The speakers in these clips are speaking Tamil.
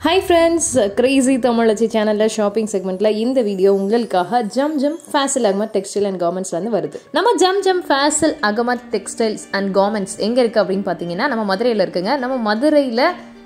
ஹாய் ஃப்ரெண்ட்ஸ் கிரேசி தமிழச்சி சேனலில் ஷாப்பிங் செக்மெண்ட்டில் இந்த வீடியோ உங்களுக்காக ஜம் ஜம் ஃபேசில் அகமத் டெக்ஸ்டைல் அண்ட் கார்மெண்ட்ஸ்லேருந்து வருது நம்ம Zam Zam Fazil Ahmed textiles and garments எங்கே இருக்குது அப்படின்னு பார்த்தீங்கன்னா நம்ம மதுரையில் இருக்குங்க நம்ம மதுரையில்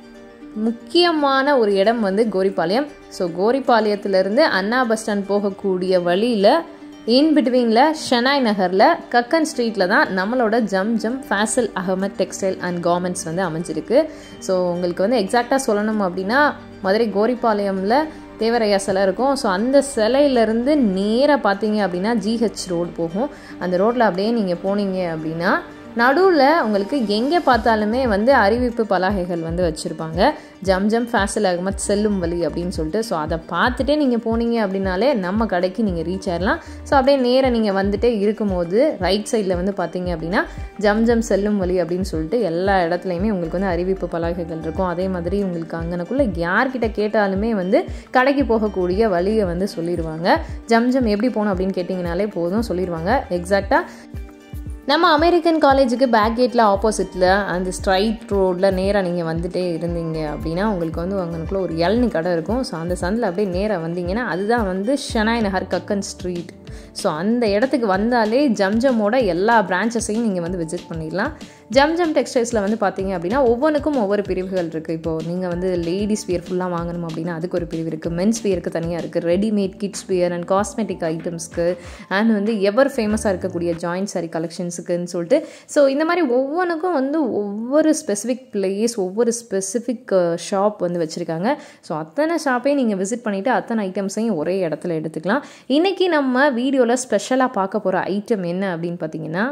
முக்கியமான ஒரு இடம் வந்து கோரிப்பாளையம் ஸோ கோரிப்பாளையத்துலேருந்து அண்ணா பஸ் ஸ்டாண்ட் போகக்கூடிய வழியில் இன் பிட்வீனில் ஷெனாய் நகரில் கக்கன் ஸ்ட்ரீட்டில் தான் நம்மளோட Zam Zam Faisal Ahmed textile and garments வந்து அமைஞ்சிருக்கு ஸோ உங்களுக்கு வந்து எக்ஸாக்டாக சொல்லணும் அப்படின்னா மதுரை கோரிப்பாளையமில் தேவரையா சிலை இருக்கும் ஸோ அந்த சிலையிலேருந்து நேராக பார்த்தீங்க அப்படின்னா ஜிஹெச் ரோடு போகும் அந்த ரோட்டில் அப்படியே நீங்கள் போனீங்க அப்படின்னா நடுவில் உங்களுக்கு எங்கே பார்த்தாலுமே வந்து அறிவிப்பு பலகைகள் வந்து வச்சுருப்பாங்க ஜம் ஜம் ஃபேசல் அகமத் செல்லும் வழி அப்படின்னு சொல்லிட்டு ஸோ அதை பார்த்துட்டே நீங்கள் போனீங்க அப்படின்னாலே நம்ம கடைக்கு நீங்கள் ரீச் ஆயிடலாம் ஸோ அப்படியே நேராக நீங்கள் வந்துட்டே இருக்கும்போது ரைட் சைடில் வந்து பார்த்தீங்க அப்படின்னா ஜம் ஜம் செல்லும் வழி அப்படின்னு சொல்லிட்டு எல்லா இடத்துலையுமே உங்களுக்கு வந்து அறிவிப்பு பலகைகள் இருக்கும் அதே மாதிரி உங்களுக்கு அங்கனக்குள்ளே யார்கிட்ட கேட்டாலுமே வந்து கடைக்கு போகக்கூடிய வழியை வந்து சொல்லிடுவாங்க ஜம் ஜம் எப்படி போகணும் அப்படின்னு கேட்டிங்கனாலே போதும் சொல்லிடுவாங்க எக்ஸாக்டாக நம்ம அமெரிக்கன் காலேஜுக்கு பேக் கேட்டில் ஆப்போசிட்டில் அந்த ஸ்ட்ரைட் ரோடில் நேராக நீங்கள் வந்துட்டே இருந்தீங்க அப்படின்னா உங்களுக்கு வந்து அங்கனுக்குள்ள ஒரு இளநி கடை இருக்கும் ஸோ அந்த சந்தில் அப்படியே நேராக வந்தீங்கன்னா அதுதான் வந்து ஷனாய் நகர் கக்கன் ஸ்ட்ரீட் ஸோ அந்த இடத்துக்கு வந்தாலே ஜம்ஜமோட எல்லா பிரான்ச்சஸையும் நீங்கள் வந்து விசிட் பண்ணிடலாம் ஜம்ஜம் டெக்ஸ்டைல்ஸில் வந்து பார்த்தீங்க அப்படின்னா ஒவ்வொன்றுக்கும் ஒவ்வொரு பிரிவுகள் இருக்குது இப்போது நீங்கள் வந்து லேடிஸ் வியர் ஃபுல்லாக வாங்கணும் அப்படின்னா அதுக்கு ஒரு பிரிவு இருக்குது மென்ஸ் வியருக்கு தனியாக இருக்குது readymade kids wear and cosmetic ஐட்டம்ஸ்க்கு அண்ட் வந்து எவர் ஃபேமஸாக இருக்கக்கூடிய ஜாயின்ட் சாரி கலெக்ஷன்ஸுக்குன்னு சொல்லிட்டு ஸோ இந்த மாதிரி ஒவ்வொன்றுக்கும் வந்து ஒவ்வொரு ஸ்பெசிஃபிக் பிளேஸ் ஒவ்வொரு ஸ்பெசிஃபிக் ஷாப் வந்து வச்சுருக்காங்க ஸோ அத்தனை ஷாப்பையும் நீங்கள் விசிட் பண்ணிவிட்டு அத்தனை ஐட்டம்ஸையும் ஒரே இடத்துல எடுத்துக்கலாம் இன்றைக்கி நம்ம வீடியோவில் ஸ்பெஷலாக பார்க்க போகிற ஐட்டம் என்ன அப்படின்னு பார்த்தீங்கன்னா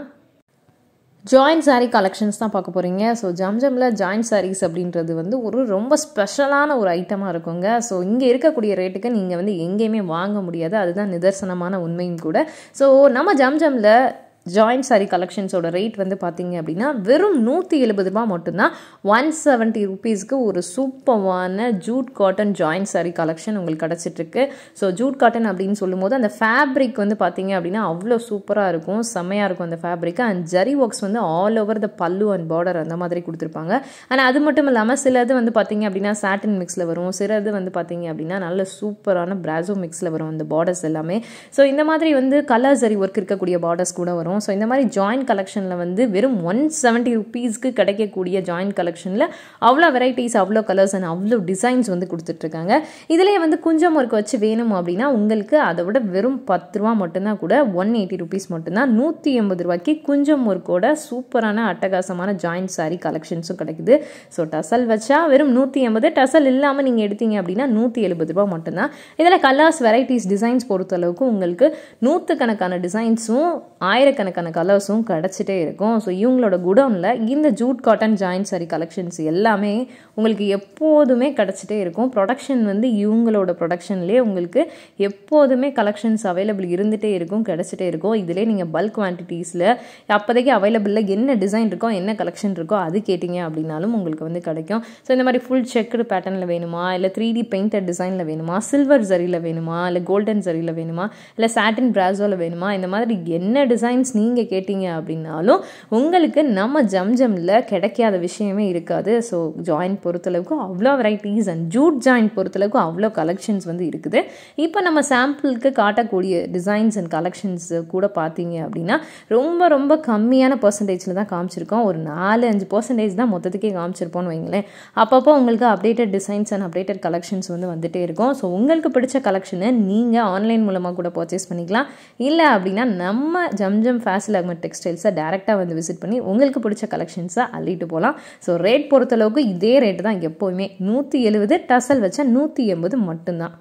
ஜாயின்ட் சாரீ கலெக்ஷன்ஸ் தான் பார்க்க போகிறீங்க ஸோ ஜம்ஜமில் ஜாயின்ட் சாரீஸ் அப்படின்றது வந்து ஒரு ரொம்ப ஸ்பெஷலான ஒரு ஐட்டமாக இருக்குங்க ஸோ இங்கே இருக்கக்கூடிய ரேட்டுக்கு நீங்கள் வந்து எங்கேயுமே வாங்க முடியாது அதுதான் நிதர்சனமான உண்மையும் கூட ஸோ நம்ம ஜம்ஜமில் ஜாயின்ட் சாரி கலெக்ஷன்ஸோட ரேட் வந்து பார்த்தீங்க அப்படின்னா வெறும் நூற்றி எழுபது ரூபா மட்டும்தான் ஒன் செவன்ட்டி ருபீஸ்க்கு ஒரு சூப்பரான jute cotton joint sari collection உங்களுக்கு கிடச்சிட்ருக்கு ஸோ ஜூட் காட்டன் அப்படின்னு சொல்லும்போது அந்த ஃபேப்ரிக் வந்து பார்த்தீங்க அப்படின்னா அவ்வளோ சூப்பராக இருக்கும் செம்மையாக இருக்கும் அந்த ஃபேப்ரிக் அண்ட் ஜரி ஒர்க்ஸ் வந்து all over the pallu and border அந்த மாதிரி கொடுத்துருப்பாங்க ஆனால் அது மட்டும் இல்லாமல் சில இது வந்து பார்த்தீங்க அப்படின்னா சாட்டின் மிக்ஸில் வரும் சில இது வந்து பார்த்தீங்க அப்படின்னா நல்ல சூப்பரான பிராசோ மிக்ஸில் வரும் அந்த பார்டர்ஸ் எல்லாமே ஸோ இந்த மாதிரி வந்து கலர் ஜரி ஒர்க் இருக்கக்கூடிய பார்டர்ஸ் கூட வரும் வரும் ஸோ இந்த மாதிரி ஜாயின்ட் கலெக்ஷனில் வந்து வெறும் ஒன் செவன்ட்டி ருபீஸ்க்கு கிடைக்கக்கூடிய ஜாயின்ட் கலெக்ஷனில் அவ்வளோ வெரைட்டிஸ் அவ்வளோ கலர்ஸ் அண்ட் அவ்வளோ டிசைன்ஸ் வந்து கொடுத்துட்ருக்காங்க இதிலே வந்து குஞ்சம் ஒர்க் வச்சு வேணும் அப்படின்னா உங்களுக்கு அதை விட வெறும் பத்து ரூபா மட்டும்தான் கூட ஒன் எயிட்டி ருபீஸ் மட்டும்தான் நூற்றி எண்பது ரூபாய்க்கு குஞ்சம் ஒர்க்கோட சூப்பரான அட்டகாசமான ஜாயின்ட் சாரி கலெக்ஷன்ஸும் கிடைக்குது ஸோ டசல் வச்சா வெறும் நூற்றி எண்பது டசல் இல்லாமல் நீங்கள் எடுத்தீங்க அப்படின்னா நூற்றி எழுபது ரூபா மட்டும்தான் இதில் கலர்ஸ் வெரைட்டிஸ் டிசைன்ஸ் பொறுத்தளவுக்கு உங்களுக்கு நூற்றுக்கணக்கான டிசைன்ஸும் ஆயிரக்கணக்கான ஆயிரக்கணக்கான கலர்ஸும் கிடச்சிட்டே இருக்கும் ஸோ இவங்களோட குடவுனில் இந்த jute cotton joint sari collections எல்லாமே உங்களுக்கு எப்போதுமே கிடச்சிட்டே இருக்கும் ப்ரொடக்ஷன் வந்து இவங்களோட ப்ரொடக்ஷன்லேயே உங்களுக்கு எப்போதுமே கலெக்ஷன்ஸ் அவைலபிள் இருந்துகிட்டே இருக்கும் கிடச்சிட்டே இருக்கும் இதிலே நீங்கள் பல்க் குவான்டிட்டிஸில் அப்போதைக்கு அவைலபிளில் என்ன டிசைன் இருக்கோ என்ன கலெக்ஷன் இருக்கோ அது கேட்டிங்க அப்படின்னாலும் உங்களுக்கு வந்து கிடைக்கும் ஸோ இந்த மாதிரி ஃபுல் செக்குடு பேட்டர்னில் வேணுமா இல்லை த்ரீ டி பெயிண்டட் டிசைனில் வேணுமா சில்வர் ஜரியில் வேணுமா இல்லை கோல்டன் ஜரியில் வேணுமா இல்லை சாட்டின் பிராசோவில் வேணுமா இந்த மாதிரி என்ன டிசைன்ஸ் நீங்கள் கேட்டீங்க அப்படின்னாலும் உங்களுக்கு நம்ம ஜம்ஜமில் கிடைக்காத விஷயமே இருக்காது ஸோ ஜாயின்ட் பொறுத்தளவுக்கு அவ்வளோ வெரைட்டிஸ் அண்ட் ஜூட் ஜாயின்ட் பொறுத்தளவுக்கு அவ்வளோ கலெக்ஷன்ஸ் வந்து இருக்குது இப்போ நம்ம சாம்பிளுக்கு காட்டக்கூடிய டிசைன்ஸ் அண்ட் கலெக்ஷன்ஸ் கூட பார்த்தீங்க அப்படின்னா ரொம்ப ரொம்ப கம்மியான பர்சன்டேஜில் தான் காமிச்சிருக்கோம் ஒரு நாலு அஞ்சு பர்சன்டேஜ் தான் மொத்தத்துக்கே காமிச்சிருப்போம்னு வைங்களேன் அப்பப்போ உங்களுக்கு updated designs and updated collections வந்து வந்துகிட்டே இருக்கும் ஸோ உங்களுக்கு பிடிச்ச கலெக்ஷனை நீங்கள் ஆன்லைன் மூலமாக கூட பர்ச்சேஸ் பண்ணிக்கலாம் இல்லை அப்படின்னா நம்ம ஜம்ஜம் ஃபேசில் அக்மெண்ட் டெக்ஸ்டைல்ஸை டேரெக்டாக வந்து விசிட் பண்ணி உங்களுக்கு பிடிச்ச கலெக்ஷன்ஸை அள்ளிட்டு போகலாம் ஸோ ரேட் பொறுத்தளவுக்கு இதே ரேட்டு தான் எப்போவுமே நூற்றி எழுபது டசல் வச்சா நூற்றி எண்பது மட்டும்தான்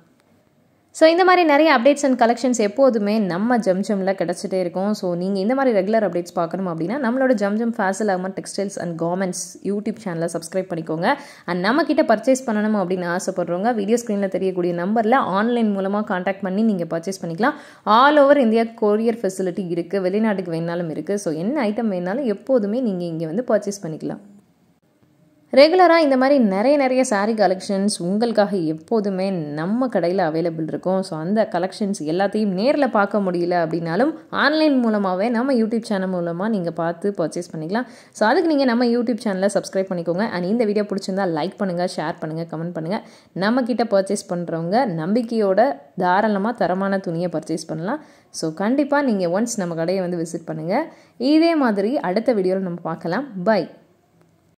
ஸோ இந்த மாதிரி நிறைய அப்டேட்ஸ் அண்ட் கலெக்ஷன்ஸ் எப்போதுமே நம்ம ஜம்ஜமில் கிடச்சிட்டே இருக்கும் ஸோ நீங்கள் இந்த மாதிரி ரெகுலர் அப்டேட்ஸ் பார்க்கணும் அப்படின்னா நம்மளோட ஜம்ஜம் ஃபேசல் அகமன் டெக்ஸ்டைல்ஸ் அண்ட் கார்மெண்ட்ஸ் யூடியூப் சேனலை சப்ஸ்கிரைப் பண்ணிக்கோங்க அண்ட் நம்மக்கிட்ட பர்ச்சேஸ் பண்ணணும் அப்படின்னு ஆசைப்படுறவங்க வீடியோ ஸ்க்ரீனில் தெரியக்கூடிய நம்பரில் ஆன்லைன் மூலமாக காண்டாக்ட் பண்ணி நீங்கள் பர்ச்சேஸ் பண்ணிக்கலாம் all over India courier facility இருக்குது வெளிநாட்டுக்கு வேணாலும் இருக்குது ஸோ என்ன ஐட்டம் வேணாலும் எப்போதுமே நீங்கள் இங்கே வந்து பர்ச்சேஸ் பண்ணிக்கலாம் ரெகுலராக இந்த மாதிரி நிறைய நிறைய saree கலெக்ஷன்ஸ் உங்களுக்காக எப்போதுமே நம்ம கடையில் அவைலபிள் இருக்கும் ஸோ அந்த கலெக்ஷன்ஸ் எல்லாத்தையும் நேரில் பார்க்க முடியல அப்படின்னாலும் ஆன்லைன் மூலமாகவே நம்ம யூடியூப் சேனல் மூலமாக நீங்கள் பார்த்து பர்ச்சேஸ் பண்ணிக்கலாம் ஸோ அதுக்கு நீங்கள் நம்ம யூடியூப் சேனலை சப்ஸ்கிரைப் பண்ணிக்கோங்க அண்ட் இந்த வீடியோ பிடிச்சிருந்தா லைக் பண்ணுங்கள் ஷேர் பண்ணுங்கள் கமெண்ட் பண்ணுங்கள் நம்ம கிட்ட பர்ச்சேஸ் பண்ணுறவங்க நம்பிக்கையோட தாராளமாக தரமான துணியை பர்ச்சேஸ் பண்ணலாம் ஸோ கண்டிப்பாக நீங்கள் ஒன்ஸ் நம்ம கடையை வந்து விசிட் பண்ணுங்கள் இதே மாதிரி அடுத்த வீடியோவில் நம்ம பார்க்கலாம் பை